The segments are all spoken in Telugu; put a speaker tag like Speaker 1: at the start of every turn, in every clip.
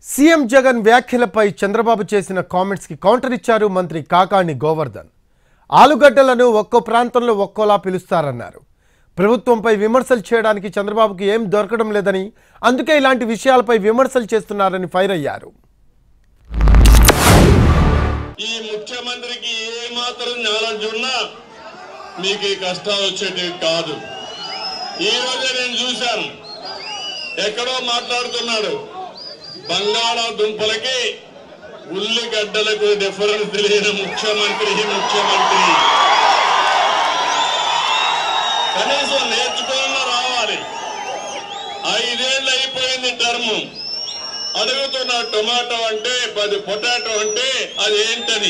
Speaker 1: సీఎం జగన్ వ్యాఖ్యలపై చంద్రబాబు చేసిన కామెంట్స్కి కౌంటర్ ఇచ్చారు మంత్రి కాకాణి గోవర్ధన్ ఆలుగడ్డలను ఒక్కో ప్రాంతంలో ఒక్కోలా పిలుస్తారన్నారు ప్రభుత్వంపై విమర్శలు చేయడానికి చంద్రబాబుకి ఏం దొరకడం లేదని అందుకే ఇలాంటి విషయాలపై విమర్శలు చేస్తున్నారని ఫైర్ అయ్యారు
Speaker 2: ఈ ముఖ్యమంత్రికి ఏ మాత్రం నాలెడ్జ్ ఉన్నా మీకు ఈ కష్టాలు వచ్చేటివి కాదు ఈ రోజే నేను చూశాను ఎక్కడో మాట్లాడుతున్నాడు బంగాళాదుంపలకి ఉల్లిగడ్డలకు డిఫరెన్స్ తెలియని ముఖ్యమంత్రి ఈ ముఖ్యమంత్రి కనీసం నేర్చుకోవాలన్నా రావాలి ఐదేళ్ళు అయిపోయింది టర్మ్ అడుగుతున్న టొమాటో అంటే పది పొటాటో అంటే అది ఏంటని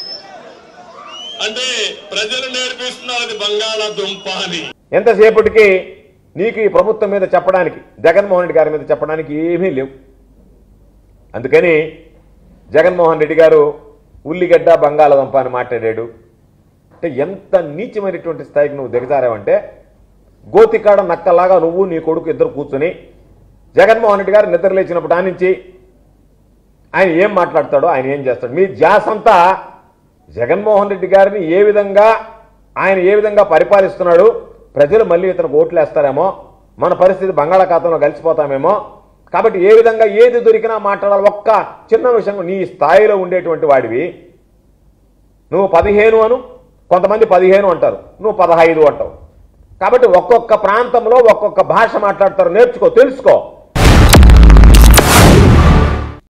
Speaker 2: అంటే ప్రజలు నేర్పిస్తున్నారు అది బంగాళాదుంప అని
Speaker 3: ఎంతసేపటికి నీకు ఈ ప్రభుత్వం మీద చెప్పడానికి జగన్మోహన్ రెడ్డి గారి మీద చెప్పడానికి ఏమీ లేవు అందుకని జగన్మోహన్ రెడ్డి గారు ఉల్లిగడ్డ బంగాళదుంప అని మాట్లాడాడు అంటే ఎంత నీచమైనటువంటి స్థాయికి నువ్వు దిగజారావంటే గోతికాడ నక్కలాగా నువ్వు నీ కొడుకు ఇద్దరు కూర్చొని జగన్మోహన్ రెడ్డి గారు నిద్ర లేచినప్పుడు ఆ నుంచి ఆయన ఏం మాట్లాడతాడో ఆయన ఏం చేస్తాడు మీ ధ్యాస అంతా జగన్మోహన్ రెడ్డి గారిని ఏ విధంగా ఆయన ఏ విధంగా పరిపాలిస్తున్నాడు ప్రజలు మళ్ళీ ఇతనికి ఓట్లు వేస్తారేమో మన పరిస్థితి బంగాళాఖాతంలో కలిసిపోతామేమో కాబట్టి ఏ విధంగా ఏది దొరికినా మాట్లాడాలి ఒక్క చిన్న విషయం నీ స్థాయిలో ఉండేటువంటి వాడివి నువ్వు పదిహేను అను కొంతమంది పదిహేను అంటారు నువ్వు పదహైదు అంటావు కాబట్టి ఒక్కొక్క ప్రాంతంలో ఒక్కొక్క భాష మాట్లాడతారు నేర్చుకో తెలుసుకో